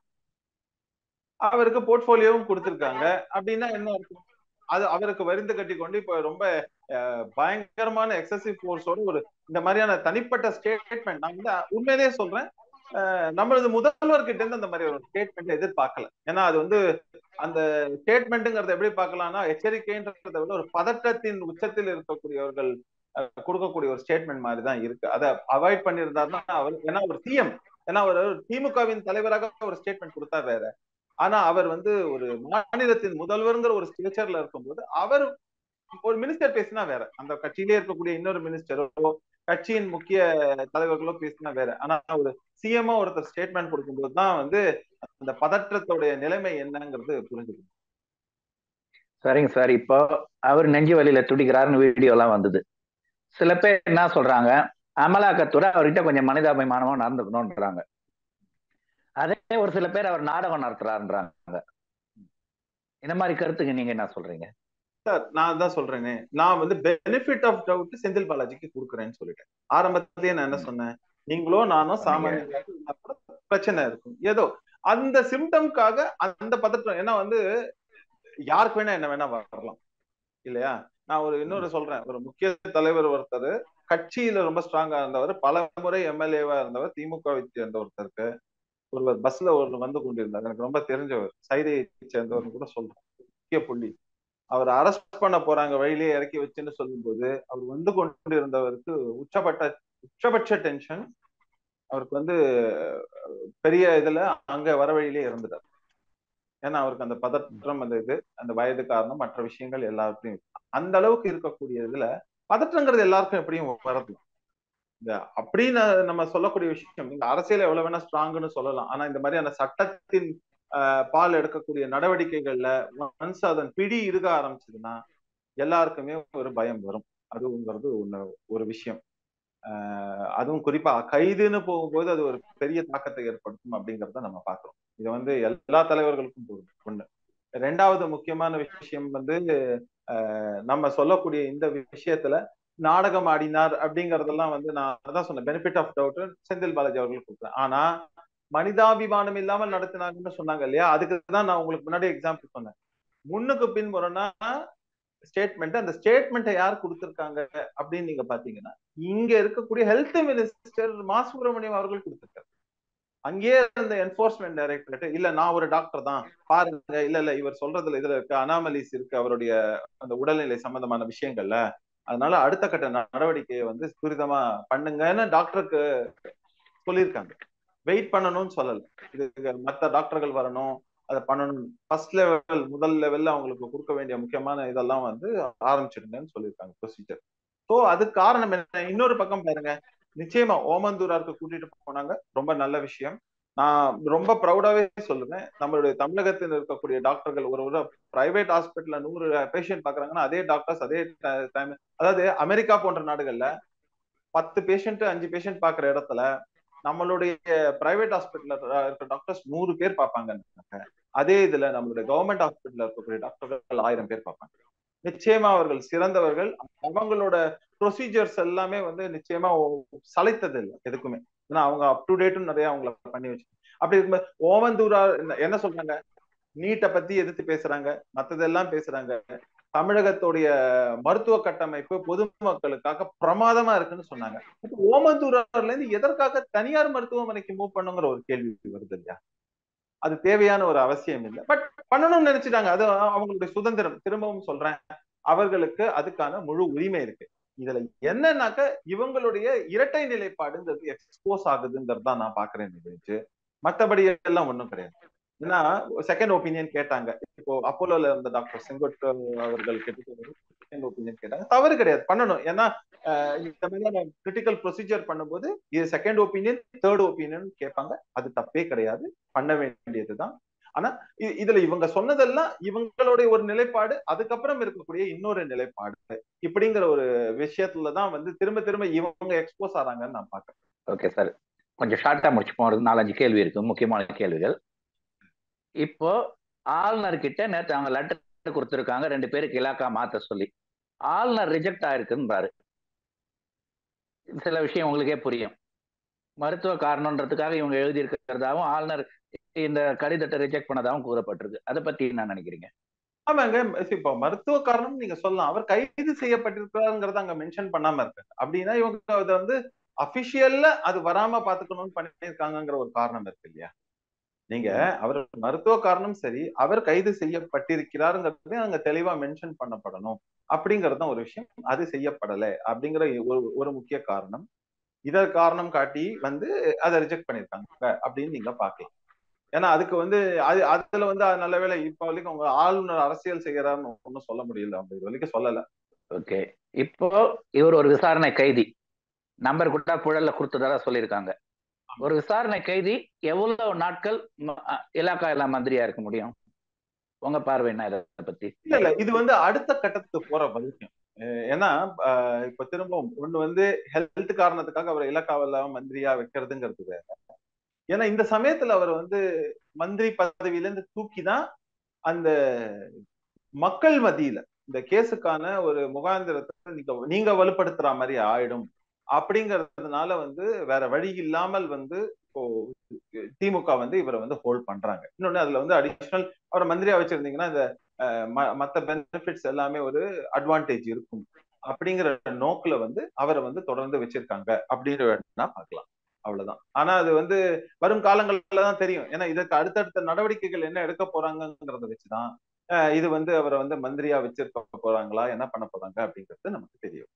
அவருக்கு போர்ட்போலியோவும் கொடுத்திருக்காங்க அப்படின்னா என்ன இருக்கும் அது அவருக்கு வரிந்து கட்டி கொண்டு இப்ப ரொம்ப அஹ், பயங்கரமான எக்ஸசிவ் ஃபோர்ஸோட ஒரு இந்த மாதிரியான தனிப்பட்ட ஸ்டேட்மெண்ட் நான் வந்து உண்மையிலேயே சொல்றேன் அஹ், நம்மளது முதல்வர் கிட்ட இருந்து அந்த மாதிரி ஒரு ஸ்டேட்மெண்ட் எதிர்பார்க்கல ஏன்னா அது வந்து அந்த ஸ்டேட்மெண்ட்ங்கிறத எப்படி பார்க்கலாம்னா எச்சரிக்கைன்றதை விட ஒரு பதட்டத்தின் உச்சத்தில் இருக்கக்கூடியவர்கள் அஹ், கொடுக்கக்கூடிய ஒரு ஸ்டேட்மெண்ட் மாதிரி தான் இருக்கு அதை அவாய்ட் பண்ணியிருந்தாருன்னா அவர் ஏன்னா ஒரு சிஎம் ஏன்னா அவர் திமுகவின் தலைவராக ஒரு ஸ்டேட்மெண்ட் கொடுத்தா வேற ஆனா அவர் வந்து ஒரு மாநிலத்தின் முதல்வர்ங்கிற ஒரு ஸ்டேச்சர்ல இருக்கும்போது அவர் ஒரு மினிஸ்டர் பேசினா வேற அந்த கட்சியிலே இருக்கக்கூடிய இன்னொரு மினிஸ்டரோ கட்சியின் முக்கிய தலைவர்களோ பேசினா வேற ஆனா ஒரு சிஎம்ஓ ஒருத்தர் ஸ்டேட்மெண்ட் கொடுக்கும்போது தான் வந்து அந்த பதற்றத்துடைய நிலைமை என்னங்கிறது புரிஞ்சுக்கணும் சரிங்க சார் இப்போ அவர் நெஞ்சு வலியில துடிக்கிறாருன்னு வீடியோ எல்லாம் வந்தது சில பேர் என்ன சொல்றாங்க அமலாக்கத்துறை அவர்கிட்ட கொஞ்சம் மனிதாபிமானமா நடந்துக்கணும்ன்றாங்க அதே ஒரு சில பேர் அவர் நாடகம் நடத்துறாருன்றாங்க இந்த மாதிரி கருத்துக்கு நீங்க என்ன சொல்றீங்க சார் நான் தான் சொல்றேனே நான் வந்து பெனிஃபிட் ஆஃப் டவுட் செந்தில் பாலாஜிக்கு கொடுக்குறேன்னு சொல்லிட்டேன் ஆரம்பத்திலேயே நான் என்ன சொன்னேன் நீங்களோ நானோ சாமானிய பிரச்சனை இருக்கும் ஏதோ அந்த சிம்டம்காக அந்த பதற்றம் ஏன்னா வந்து யாருக்கு வேணா என்ன வேணா வரலாம் இல்லையா நான் ஒரு இன்னொரு சொல்றேன் ஒரு முக்கிய தலைவர் ஒருத்தர் கட்சியில ரொம்ப ஸ்ட்ராங்கா இருந்தவர் பல முறை எம்எல்ஏவா இருந்தவர் திமுகவை சேர்ந்த ஒருத்தருக்கு ஒருவர் பஸ்ல ஒரு வந்து கொண்டிருந்தார் எனக்கு ரொம்ப தெரிஞ்சவர் சைதையை சேர்ந்தவர் கூட சொல்றேன் முக்கிய புள்ளி அவர் அரெஸ்ட் பண்ண போறாங்க வழியிலே இறக்கி வச்சுன்னு சொல்லும்போது அவர் வந்து கொண்டிருந்தவருக்கு உச்சப்பட்ட உச்சபட்ச டென்ஷன் அவருக்கு வந்து பெரிய இதுல அங்க வர வழியிலே இருந்துட்டார் ஏன்னா அவருக்கு அந்த பதற்றம் அந்த இது அந்த வயது காரணம் மற்ற விஷயங்கள் எல்லாருக்கும் அந்த அளவுக்கு இருக்கக்கூடிய இதுல பதற்றங்கிறது எல்லாருக்கும் எப்படியும் வரது இந்த அப்படின்னு நம்ம சொல்லக்கூடிய விஷயம் இந்த அரசியல் எவ்வளவு வேணா ஸ்ட்ராங்னு சொல்லலாம் ஆனா இந்த மாதிரியான சட்டத்தின் பால் எடுக்கக்கூடிய நடவடிக்கைகள்ல ஒன்ஸ் அதன் பிடி இருக்க ஆரம்பிச்சதுன்னா எல்லாருக்குமே ஒரு பயம் வரும் அதுங்கிறது ஒண்ணு ஒரு விஷயம் அதுவும் குறிப்பா கைதுன்னு போகும்போது அது ஒரு பெரிய தாக்கத்தை ஏற்படுத்தும் அப்படிங்கறத நம்ம பாக்குறோம் இது வந்து எல்லா தலைவர்களுக்கும் பொருள் ஒண்ணு ரெண்டாவது முக்கியமான விஷயம் வந்து நம்ம சொல்லக்கூடிய இந்த விஷயத்துல நாடகம் ஆடினார் அப்படிங்கறதெல்லாம் வந்து நான் அதான் சொன்னேன் benefit of doubt Senthil Balaji அவர்கள் கொடுத்தேன் ஆனா மனிதாபிமானம் இல்லாமல் நடத்தினாங்கன்னு சொன்னாங்க இல்லையா அதுக்கு தான் நான் உங்களுக்கு முன்னாடி எக்ஸாம்பிள் சொன்னேன் முன்னுக்கு பின்புறம்னா ஸ்டேட்மெண்ட் அந்த ஸ்டேட்மெண்ட்டை யார் கொடுத்திருக்காங்க அப்படின்னு நீங்க பாத்தீங்கன்னா இங்க இருக்கக்கூடிய ஹெல்த் மினிஸ்டர் மா சுப்பிரமணியம் அவர்கள் கொடுத்திருக்காரு அங்கேயே இருந்த என்போர்ஸ்மெண்ட் டைரக்டரேட் இல்ல நான் ஒரு டாக்டர் தான் பாருங்க இல்ல இல்ல இவர் சொல்றதுல இதுல இருக்கு அனாமலிஸ் இருக்கு அவருடைய அந்த உடல்நிலை சம்பந்தமான விஷயங்கள்ல அதனால அடுத்த கட்ட நடவடிக்கையை வந்து துரிதமா பண்ணுங்கன்னு டாக்டருக்கு சொல்லியிருக்காங்க வெயிட் பண்ணணும்னு சொல்லல இது மத்த டாக்டர்கள் வரணும் அதை பண்ணணும் ஃபர்ஸ்ட் லெவல் முதல் லெவல்ல அவங்களுக்கு கொடுக்க வேண்டிய முக்கியமான இதெல்லாம் வந்து ஆரம்பிச்சிடுங்கன்னு சொல்லியிருக்காங்க ப்ரொசீஜர் ஸோ அது காரணம் என்ன இன்னொரு பக்கம் பாருங்க நிச்சயமா ஓமந்தூராருக்கு கூட்டிட்டு போனாங்க ரொம்ப நல்ல விஷயம் நான் ரொம்ப ப்ரௌடாவே சொல்லுவேன் நம்மளுடைய தமிழகத்தில் இருக்கக்கூடிய டாக்டர்கள் ஒரு ஒரு பிரைவேட் ஹாஸ்பிட்டல்ல நூறு பேஷண்ட் பாக்குறாங்கன்னா அதே டாக்டர்ஸ் அதே டைம் அதாவது அமெரிக்கா போன்ற நாடுகள்ல பத்து பேஷண்ட் அஞ்சு பேஷண்ட் பாக்குற இடத்துல நம்மளுடைய பிரைவேட் ஹாஸ்பிட்டல்ல இருக்க டாக்டர்ஸ் நூறு பேர் பார்ப்பாங்க அதே இதுல நம்மளுடைய கவர்மெண்ட் ஹாஸ்பிட்டல்ல இருக்கக்கூடிய டாக்டர்கள் ஆயிரம் பேர் பார்ப்பாங்க நிச்சயமா அவர்கள் சிறந்தவர்கள் அவங்களோட ப்ரொசீஜர்ஸ் எல்லாமே வந்து நிச்சயமா சளைத்தது இல்லை எதுக்குமே ஏன்னா அவங்க அப் டு டேட்டும் நிறைய அவங்கள பண்ணி வச்சு அப்படி இருக்கும்போது ஓமந்தூரா என்ன சொல்றாங்க நீட்டை பத்தி எதிர்த்து பேசுறாங்க மத்ததெல்லாம் பேசுறாங்க தமிழகத்துடைய மருத்துவ கட்டமைப்பு பொதுமக்களுக்காக பிரமாதமா இருக்குன்னு சொன்னாங்க ஓமந்தூரார்ல இருந்து எதற்காக தனியார் மருத்துவமனைக்கு மூவ் பண்ணுங்கிற ஒரு கேள்வி வருது இல்லையா அது தேவையான ஒரு அவசியம் இல்லை பட் பண்ணணும்னு நினைச்சிட்டாங்க அது அவங்களுடைய சுதந்திரம் திரும்பவும் சொல்றேன் அவர்களுக்கு அதுக்கான முழு உரிமை இருக்கு இதுல என்னன்னாக்க இவங்களுடைய இரட்டை நிலைப்பாடுங்கிறது எக்ஸ்போஸ் ஆகுதுங்கிறது தான் நான் பாக்குறேன் நிகழ்ச்சி மற்றபடி எல்லாம் ஒண்ணும் கிடையாது ஏன்னா செகண்ட் ஒப்பீனியன் கேட்டாங்க இப்போ அப்போலோல இருந்த டாக்டர் செங்கோட் அவர்கள் கேட்டு செகண்ட் ஒப்பீனியன் கேட்டாங்க தவறு கிடையாது பண்ணணும் ஏன்னா இந்த மாதிரியான கிரிட்டிக்கல் ப்ரொசீஜர் பண்ணும்போது இது செகண்ட் ஒப்பீனியன் தேர்ட் ஒப்பீனியன் கேட்பாங்க அது தப்பே கிடையாது பண்ண வேண்டியதுதான் ஆனா இதுல இவங்க சொன்னதெல்லாம் இவங்களுடைய ஒரு நிலைப்பாடு அதுக்கப்புறம் இருக்கக்கூடிய இன்னொரு நிலைப்பாடு இப்படிங்கிற ஒரு விஷயத்துலதான் வந்து திரும்ப திரும்ப இவங்க எக்ஸ்போஸ் ஆறாங்கன்னு நான் பாக்குறேன் ஓகே சார் கொஞ்சம் ஷார்ட்டா முடிச்சு போறது நாலஞ்சு கேள்வி இருக்கு முக்கியமான கேள்விகள் இப்போ ஆளுநர் கிட்ட நேற்று அவங்க லெட்டர் கொடுத்துருக்காங்க ரெண்டு பேருக்கு இலாக்கா மாத்த சொல்லி ஆளுநர் ரிஜெக்ட் ஆயிருக்குன்றாரு சில விஷயம் உங்களுக்கே புரியும் மருத்துவ காரணம்ன்றதுக்காக இவங்க எழுதியிருக்கிறதாவும் ஆளுநர் இந்த கடிதத்தை ரிஜெக்ட் பண்ணதாகவும் கூறப்பட்டிருக்கு அதை பத்தி என்ன நினைக்கிறீங்க ஆமாங்க இப்போ மருத்துவ காரணம் நீங்க சொல்லலாம் அவர் கைது செய்யப்பட்டிருக்கிறாருங்கிறத அங்க மென்ஷன் பண்ணாம இருக்கு அப்படின்னா இவங்க அதை வந்து அபிஷியல்ல அது வராம பாத்துக்கணும்னு பண்ணிருக்காங்கிற ஒரு காரணம் இருக்கு இல்லையா நீங்க அவர் மருத்துவ காரணம் சரி அவர் கைது செய்யப்பட்டிருக்கிறாருங்கிறது அங்க தெளிவா மென்ஷன் பண்ணப்படணும் அப்படிங்கறது ஒரு விஷயம் அது செய்யப்படலை அப்படிங்கிற ஒரு ஒரு முக்கிய காரணம் இத காரணம் காட்டி வந்து அதை ரிஜெக்ட் பண்ணிருக்காங்க அப்படின்னு நீங்க பாக்கலாம் ஏன்னா அதுக்கு வந்து அது அதுல வந்து நல்ல வேலை இப்ப வரைக்கும் உங்க ஆளுநர் அரசியல் செய்யறாருன்னு ஒன்னும் சொல்ல முடியல அப்படி வரைக்கும் சொல்லல ஓகே இப்போ இவர் ஒரு விசாரணை கைதி நம்பர் கொடுத்தா புழல்ல கொடுத்ததா சொல்லியிருக்காங்க ஒரு விசாரணை கைதி எவ்வளவு நாட்கள் இலாக்கா இல்ல மந்திரியா இருக்க முடியும் உங்க பார்வை என்ன இதை பத்தி இல்ல இல்ல இது வந்து அடுத்த கட்டத்துக்கு போற வரைக்கும் ஏன்னா இப்ப திரும்பவும் ஒண்ணு வந்து ஹெல்த் காரணத்துக்காக அவர் இலக்காவில மந்திரியா வைக்கிறதுங்கிறது வேற ஏன்னா இந்த சமயத்துல அவர் வந்து மந்திரி பதவியில இருந்து தூக்கிதான் அந்த மக்கள் மத்தியில இந்த கேஸுக்கான ஒரு முகாந்திரத்தை நீங்க நீங்க வலுப்படுத்துற மாதிரி ஆயிடும் அப்படிங்கறதுனால வந்து வேற வழி இல்லாமல் வந்து இப்போ திமுக வந்து இவரை வந்து ஹோல்ட் பண்றாங்க இன்னொன்னு அதுல வந்து அடிஷனல் அவரை மந்திரியா வச்சிருந்தீங்கன்னா இந்த மத்த பெனிஃபிட்ஸ் எல்லாமே ஒரு அட்வான்டேஜ் இருக்கும் அப்படிங்கிற நோக்குல வந்து அவரை வந்து தொடர்ந்து வச்சிருக்காங்க அப்படின்னு வேணா பார்க்கலாம் அவ்வளவுதான் ஆனா அது வந்து வரும் காலங்கள்ல தான் தெரியும் ஏன்னா இதற்கு அடுத்தடுத்த நடவடிக்கைகள் என்ன எடுக்க போறாங்கிறத வச்சுதான் இது வந்து அவரை வந்து மந்திரியா வச்சிருக்க போறாங்களா என்ன பண்ண போறாங்க அப்படிங்கிறது நமக்கு தெரியும்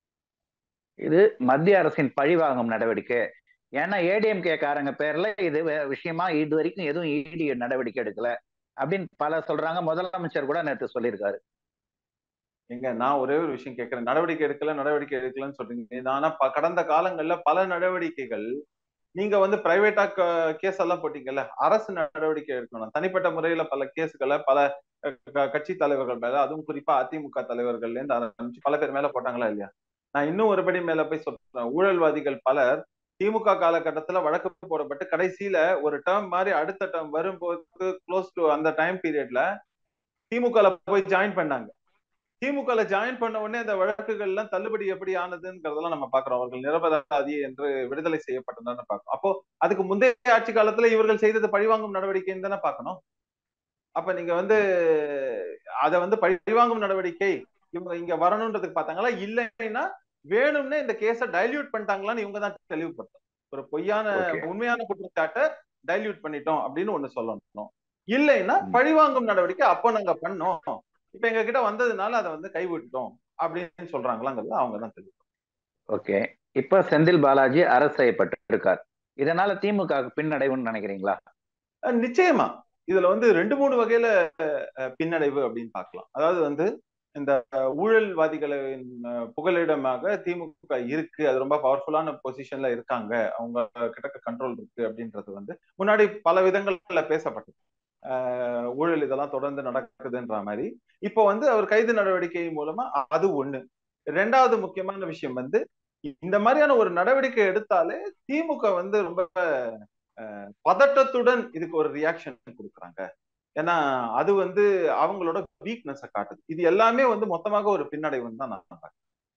இது மத்திய அரசின் பழிவாங்கும் நடவடிக்கை ஏன்னா ஏடிஎம்கே காரங்க பேர்ல இது விஷயமா இது வரைக்கும் எதுவும் இடி நடவடிக்கை எடுக்கல அப்படின்னு பல சொல்றாங்க முதலமைச்சர் கூட நேற்று சொல்லியிருக்காரு எங்க நான் ஒரே ஒரு விஷயம் கேட்கிறேன் நடவடிக்கை எடுக்கல நடவடிக்கை எடுக்கலன்னு சொல்றீங்க ஆனா கடந்த காலங்கள்ல பல நடவடிக்கைகள் நீங்க வந்து பிரைவேட்டா கேஸ் எல்லாம் போட்டீங்கல்ல அரசு நடவடிக்கை எடுக்கணும் தனிப்பட்ட முறையில பல கேஸுகளை பல கட்சி தலைவர்கள் மேல அதுவும் குறிப்பா அதிமுக தலைவர்கள்ல இருந்து ஆரம்பிச்சு பல பேர் மேல போட்டாங்களா இல்லையா நான் இன்னும் ஒருபடி மேல போய் சொல்றேன் ஊழல்வாதிகள் பலர் திமுக காலகட்டத்துல வழக்கு போடப்பட்டு கடைசியில ஒரு டேர்ம் மாதிரி அடுத்த டேர்ம் வரும்போது க்ளோஸ் டு அந்த டைம் பீரியட்ல திமுக போய் ஜாயின் பண்ணாங்க திமுக ஜாயின் பண்ண உடனே அந்த வழக்குகள் எல்லாம் தள்ளுபடி எப்படி ஆனதுங்கிறதெல்லாம் நம்ம பாக்குறோம் அவர்கள் நிரபராதி என்று விடுதலை செய்யப்பட்டதான்னு பார்க்கணும் அப்போ அதுக்கு முந்தைய ஆட்சி காலத்துல இவர்கள் செய்தது பழிவாங்கும் நடவடிக்கைன்னு தானே பார்க்கணும் அப்ப நீங்க வந்து அத வந்து பழிவாங்கும் நடவடிக்கை இவங்க இங்க வரணுன்றதுக்கு பார்த்தாங்களா இல்லைன்னா வேணும்னே இந்த கேஸ டைல்யூட் பண்ணிட்டாங்களான்னு இவங்க தான் தெளிவுபடுத்தணும் ஒரு பொய்யான உண்மையான குற்றச்சாட்டை டைல்யூட் பண்ணிட்டோம் அப்படின்னு ஒண்ணு சொல்லணும் இல்லைன்னா பழிவாங்கும் நடவடிக்கை அப்போ நாங்க பண்ணோம் இப்ப எங்க கிட்ட வந்ததுனால அதை வந்து கைவிட்டோம் அப்படின்னு சொல்றாங்களாங்கிறது அவங்க தான் தெரியும் ஓகே இப்ப செந்தில் பாலாஜி அரசு செய்யப்பட்டிருக்கார் இதனால திமுக பின்னடைவுன்னு நினைக்கிறீங்களா நிச்சயமா இதுல வந்து ரெண்டு மூணு வகையில பின்னடைவு அப்படின்னு பார்க்கலாம் அதாவது வந்து இந்த ஊழல்வாதிகளின் புகலிடமாக திமுக இருக்கு அது ரொம்ப பவர்ஃபுல்லான பொசிஷன்ல இருக்காங்க அவங்க கிட்ட கண்ட்ரோல் இருக்கு அப்படின்றது வந்து முன்னாடி பல விதங்கள்ல பேசப்பட்டது ஊழல் இதெல்லாம் தொடர்ந்து நடக்குதுன்ற மாதிரி இப்போ வந்து அவர் கைது நடவடிக்கை மூலமா அது ஒண்ணு ரெண்டாவது முக்கியமான விஷயம் வந்து இந்த மாதிரியான ஒரு நடவடிக்கை எடுத்தாலே திமுக வந்து ரொம்ப பதட்டத்துடன் இதுக்கு ஒரு ரியாக்ஷன் கொடுக்குறாங்க ஏன்னா அது வந்து அவங்களோட வீக்னஸ காட்டுது இது எல்லாமே வந்து மொத்தமாக ஒரு பின்னடைவுன்னு தான் நான் பார்க்கிறேன்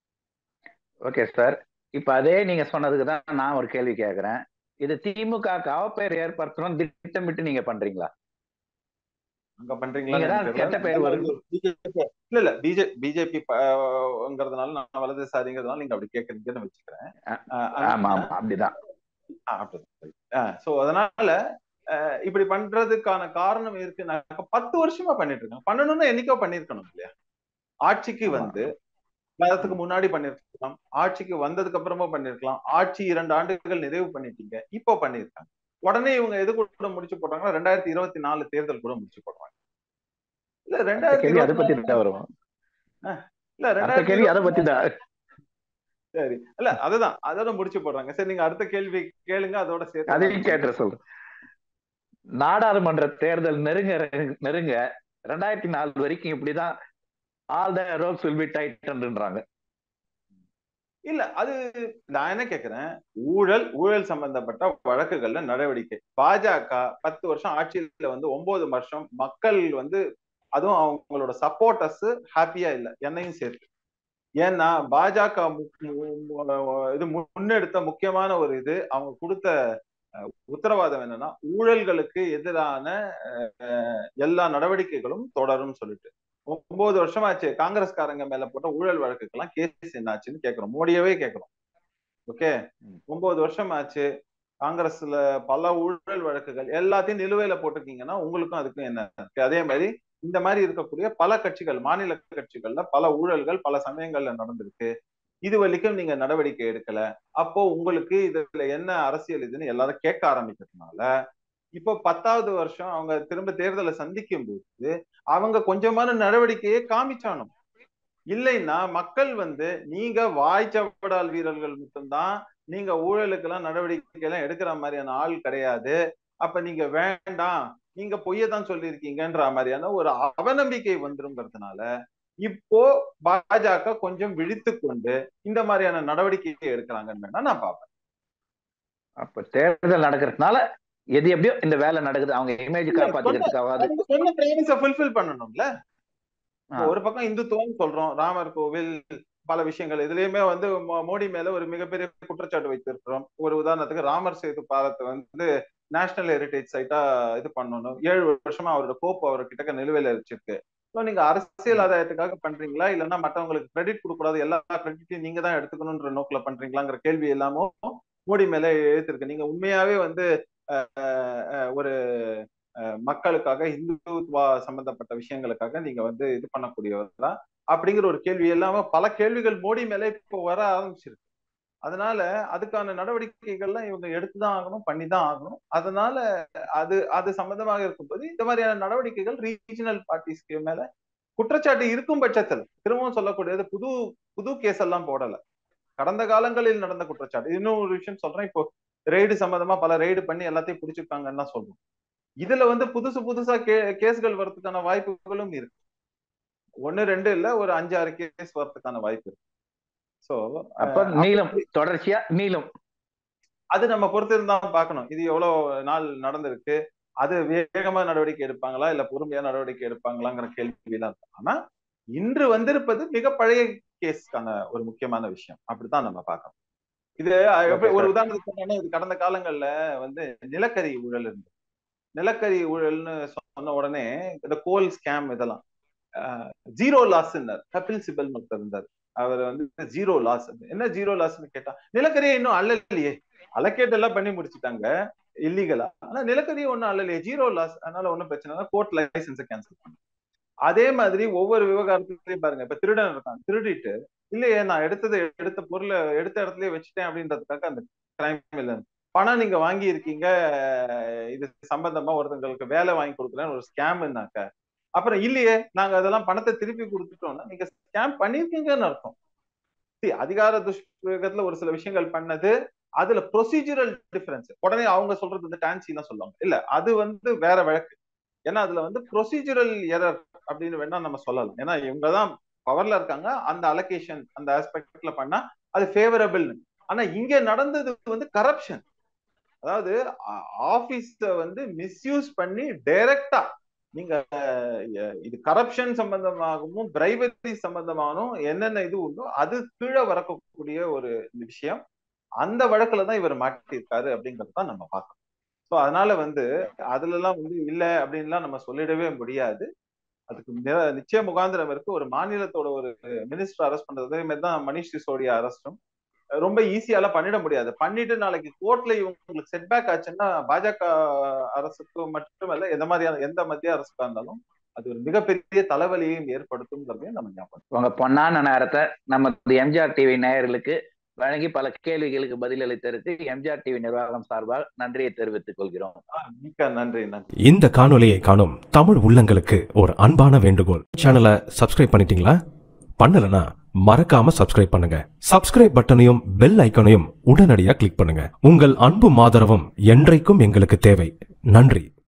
ஓகே சார் இப்ப அதே நீங்க சொன்னதுக்கு தான் நான் ஒரு கேள்வி கேட்கிறேன் இது திமுக அவப்பெயர் ஏற்படுத்தணும் திட்டமிட்டு நீங்க பண்றீங்களா அங்க பண்றீங்களா நீங்க தான் கெட்ட பெயர் வருது. இல்ல இல்ல பிஜே பிஜேபிங்கிறதுனால நான் வலதுசாரிங்கிறதுனால நீங்க அப்படி கேட்கறீங்கன்னு வச்சுக்கிறேன் அஹ் ஆமா ஆமா அப்படிதான் சோ அதனால அஹ் இப்படி பண்றதுக்கான காரணம் இருக்கு நான் இப்ப பத்து வருஷமா பண்ணிட்டு இருக்கேன் பண்ணணும்னா என்னைக்கோ பண்ணிருக்கணும் இல்லையா ஆட்சிக்கு ஆமா. வந்து அதுக்கு முன்னாடி பண்ணிருக்கலாம் ஆட்சிக்கு வந்ததுக்கு அப்புறமா பண்ணிருக்கலாம் ஆட்சி இரண்டு ஆண்டுகள் நிறைவு பண்ணிட்டீங்க இப்போ பண்ணிருக்காங்க உடனே இவங்க எது கூட முடிச்சு போட்டாங்கன்னா ரெண்டாயிரத்தி இருபத்தி நாலு தேர்தல் கூட முடிச்சு போடுறாங்க இல்ல அடுத்த ரெண்டாயிரத்தி கேள்வி அதை இருபத்தி பத்தி தான் வரும் இல்ல அடுத்த ரெண்டாயிரத்தி கேள்வி அதை பத்தி தான் சரி இல்ல அதுதான் அதோட முடிச்சு போடுறாங்க சரி நீங்க அடுத்த கேள்வி கேளுங்க அதோட சேர்த்து அதையும் கேட்டு சொல்றேன் நாடாளுமன்ற தேர்தல் நெருங்க நெருங்க ரெண்டாயிரத்தி நாலு வரைக்கும் இப்படிதான் all the ropes will be டைட்டன்றாங்க இல்ல அது நான் என்ன கேக்குறேன் ஊழல் ஊழல் சம்பந்தப்பட்ட வழக்குகள்ல நடவடிக்கை பாஜக பத்து வருஷம் ஆட்சியில வந்து ஒன்பது வருஷம் மக்கள் வந்து அதுவும் அவங்களோட சப்போர்ட்டர்ஸ் ஹாப்பியா இல்ல என்னையும் சேர்த்து ஏன்னா பாஜக இது முன்னெடுத்த முக்கியமான ஒரு இது அவங்க கொடுத்த உத்தரவாதம் என்னன்னா ஊழல்களுக்கு எதிரான எல்லா நடவடிக்கைகளும் தொடரும் சொல்லிட்டு ஒன்பது வருஷமாச்சு காங்கிரஸ்காரங்க மேல போட்ட ஊழல் வழக்குக்கெல்லாம் கேஸ் என்னாச்சுன்னு கேக்குறோம் மோடியவே கேக்குறோம் ஓகே ஒன்பது வருஷம் ஆச்சு காங்கிரஸ்ல பல ஊழல் வழக்குகள் எல்லாத்தையும் நிலுவையில போட்டிருக்கீங்கன்னா உங்களுக்கும் அதுக்கும் என்ன இருக்கு அதே மாதிரி இந்த மாதிரி இருக்கக்கூடிய பல கட்சிகள் மாநில கட்சிகள்ல பல ஊழல்கள் பல சமயங்கள்ல நடந்திருக்கு இது வரைக்கும் நீங்க நடவடிக்கை எடுக்கல அப்போ உங்களுக்கு இதுல என்ன அரசியல் இதுன்னு எல்லாரும் கேட்க ஆரம்பிக்கிறதுனால இப்போ பத்தாவது வருஷம் அவங்க திரும்ப தேர்தலை சந்திக்கும் போது அவங்க கொஞ்சமான நடவடிக்கையை காமிச்சானும் இல்லைன்னா மக்கள் வந்து நீங்க வாய்ச்சவடால் வீரர்கள் மட்டும்தான் நீங்க ஊழலுக்கு எல்லாம் நடவடிக்கை எல்லாம் எடுக்கிற மாதிரியான ஆள் கிடையாது அப்ப நீங்க வேண்டாம் நீங்க பொய்ய தான் சொல்லியிருக்கீங்கன்ற மாதிரியான ஒரு அவநம்பிக்கை வந்துருங்கிறதுனால இப்போ பாஜக கொஞ்சம் விழித்து கொண்டு இந்த மாதிரியான நடவடிக்கையை எடுக்கிறாங்கன்னு வேணா நான் பார்ப்பேன் அப்ப தேர்தல் நடக்கிறதுனால எது எப்படியோ இந்த வேலை நடக்குது அவங்க இமேஜ் காப்பாத்துக்கிறதுக்காவது சொன்ன ப்ராமிஸ ஃபுல்ஃபில் பண்ணணும்ல ஒரு பக்கம் இந்துத்துவம் சொல்றோம் ராமர் கோவில் பல விஷயங்கள் இதுலயுமே வந்து மோடி மேல ஒரு மிகப்பெரிய குற்றச்சாட்டு வைத்திருக்கிறோம் ஒரு உதாரணத்துக்கு ராமர் சேது பாலத்தை வந்து நேஷனல் ஹெரிடேஜ் சைட்டா இது பண்ணணும் ஏழு வருஷமா அவரோட கோப்பு அவர்கிட்ட நிலுவையில வச்சிருக்கு ஸோ நீங்க அரசியல் ஆதாயத்துக்காக பண்றீங்களா இல்லைன்னா மற்றவங்களுக்கு கிரெடிட் கொடுக்கூடாது எல்லா கிரெடிட்டையும் நீங்க தான் எடுத்துக்கணும்ன்ற நோக்கில பண்றீங்களாங்கிற கேள்வி எல்லாமும் மோடி மேல எழுத்திருக்கு நீங்க உண்மையாவே வந்து ஒரு மக்களுக்காக இந்துத்துவா சம்பந்தப்பட்ட விஷயங்களுக்காக நீங்க வந்து இது பண்ணக்கூடியவர்களா அப்படிங்கிற ஒரு கேள்வி எல்லாமே பல கேள்விகள் மோடி மேல இப்போ வர ஆரம்பிச்சிருக்கு அதனால அதுக்கான நடவடிக்கைகள்லாம் இவங்க எடுத்துதான் ஆகணும் பண்ணிதான் ஆகணும் அதனால அது அது சம்பந்தமாக இருக்கும்போது இந்த மாதிரியான நடவடிக்கைகள் ரீஜனல் பார்ட்டிஸ்க்கு மேல குற்றச்சாட்டு இருக்கும் பட்சத்தில் திரும்பவும் சொல்லக்கூடியது புது புது கேஸ் எல்லாம் போடல கடந்த காலங்களில் நடந்த குற்றச்சாட்டு இன்னும் ஒரு விஷயம் சொல்றேன் இப்போ ரெய்டு சம்பந்தமா பல ரெய்டு பண்ணி எல்லாத்தையும் பிடிச்சிருக்காங்கன்னு தான் சொல்றோம் இதுல வந்து புதுசு புதுசா கே கேஸ்கள் வர்றதுக்கான வாய்ப்புகளும் இருக்கு ஒன்னு ரெண்டு இல்ல ஒரு அஞ்சு ஆறு கேஸ் வர்றதுக்கான வாய்ப்பு இருக்கு சோ அப்ப நீளம் தொடர்ச்சியா நீளம் அது நம்ம பொறுத்து இருந்தா பார்க்கணும் இது எவ்வளவு நாள் நடந்திருக்கு அது வேகமா நடவடிக்கை எடுப்பாங்களா இல்ல பொறுமையா நடவடிக்கை எடுப்பாங்களாங்கிற கேள்வி எல்லாம் ஆனா இன்று வந்திருப்பது மிக பழைய கேஸ்க்கான ஒரு முக்கியமான விஷயம் அப்படித்தான் நம்ம பார்க்கணும் இது ஒரு உதாரணத்துக்கு சொன்னா இது கடந்த காலங்கள்ல வந்து நிலக்கரி ஊழல் இருந்து நிலக்கரி ஊழல்னு சொன்ன உடனே இந்த கோல் ஸ்கேம் இதெல்லாம் ஜீரோ லாஸ் கபில் சிபல் ஒருத்தர் இருந்தார் அவர் வந்து ஜீரோ லாஸ் என்ன ஜீரோ லாஸ்ன்னு கேட்டா நிலக்கரியை இன்னும் அல்லலையே அலக்கேட் எல்லாம் பண்ணி முடிச்சுட்டாங்க இல்லீகலா ஆனா நிலக்கரியை ஒன்னும் அல்லலையே ஜீரோ லாஸ் அதனால ஒன்னும் பிரச்சனை கோர்ட் லைசன்ஸை கேன்சல் பண்ண அதே மாதிரி ஒவ்வொரு விவகாரத்துலயும் பாருங்க இப்ப திருடன் இருக்கான் திருடிட்டு இல்லையே நான் எடுத்தது எடுத்த பொருளை எடுத்த இடத்துலயே வச்சுட்டேன் அப்படின்றதுக்காக அந்த கிரைம் இல்லை பணம் நீங்க வாங்கி இருக்கீங்க இது சம்பந்தமா ஒருத்தங்களுக்கு வேலை வாங்கி கொடுக்குறேன்னு ஒரு ஸ்கேம்னாக்க அப்புறம் இல்லையே நாங்க அதெல்லாம் பணத்தை திருப்பி கொடுத்துட்டோம்னா நீங்க ஸ்கேம் பண்ணிருக்கீங்கன்னு அர்த்தம் அதிகார துஷ்பிரயோகத்துல ஒரு சில விஷயங்கள் பண்ணது அதுல ப்ரொசீஜரல் டிஃபரன்ஸ் உடனே அவங்க சொல்றது வந்து டான்சி தான் சொல்லுவாங்க இல்ல அது வந்து வேற வழக்கு ஏன்னா அதுல வந்து ப்ரொசீஜரல் எரர் அப்படின்னு வேணா நம்ம சொல்லலாம் ஏன்னா இவங்க தான் பவர்ல இருக்காங்க அந்த அலோகேஷன் அந்த ஆஸ்பெக்ட்ல பண்ணா அது ஃபேவரபிள் ஆனா இங்க நடந்தது வந்து கரப்ஷன் அதாவது ஆபீஸ வந்து மிஸ்யூஸ் பண்ணி டைரக்டா நீங்க அஹ், இது கரப்ஷன் சம்பந்தமாகவும் பிரைவரி சம்பந்தமாகவும் என்னென்ன இது உண்டோ அது கீழே வரக்கூடிய ஒரு விஷயம் அந்த வழக்குல தான் இவர் மாட்டியிருக்காரு அப்படிங்கறது தான் நம்ம பார்க்கணும் ஸோ அதனால வந்து அதுல எல்லாம் வந்து இல்ல அப்படின்லாம் நம்ம சொல்லிடவே முடியாது அதுக்கு நி- நிச்சய முகாந்திரம் இருக்கு ஒரு மாநிலத்தோட ஒரு மினிஸ்டர் அரெஸ்ட் பண்றது அதே மாதிரி தான் மணிஷ் சிசோடியா அரெஸ்டும் ரொம்ப ஈஸியாலாம் பண்ணிட முடியாது பண்ணிட்டு நாளைக்கு கோர்ட்ல இவங்களுக்கு செட்பேக் ஆச்சுன்னா பாஜக அரசுக்கு மட்டுமல்ல எந்த மாதிரியான எந்த மத்திய அரசுக்கா இருந்தாலும் அது ஒரு மிகப்பெரிய தலைவலியையும் ஏற்படுத்தும்ங்கிறதையும் நம்ம ஞாபகம் உங்க பொன்னான நேரத்தை நமது எம்ஜிஆர் டிவி நேயர்களுக்கு வழங்கி பல கேள்விகளுக்கு பதிலளித்ததற்கு எம்ஜிஆர் டிவி நிர்வாகம் சார்பாக நன்றியை தெரிவித்துக் கொள்கிறோம் மிக்க நன்றி நன்றி இந்த காணொளியை காணும் தமிழ் உள்ளங்களுக்கு ஒரு அன்பான வேண்டுகோள் சேனலை சப்ஸ்கிரைப் பண்ணிட்டீங்களா பண்ணலனா மறக்காம சப்ஸ்கிரைப் பண்ணுங்க சப்ஸ்கிரைப் பட்டனையும் பெல் ஐக்கனையும் உடனடியாக கிளிக் பண்ணுங்க உங்கள் அன்பும் ஆதரவும் என்றைக்கும் எங்களுக்கு தேவை நன்றி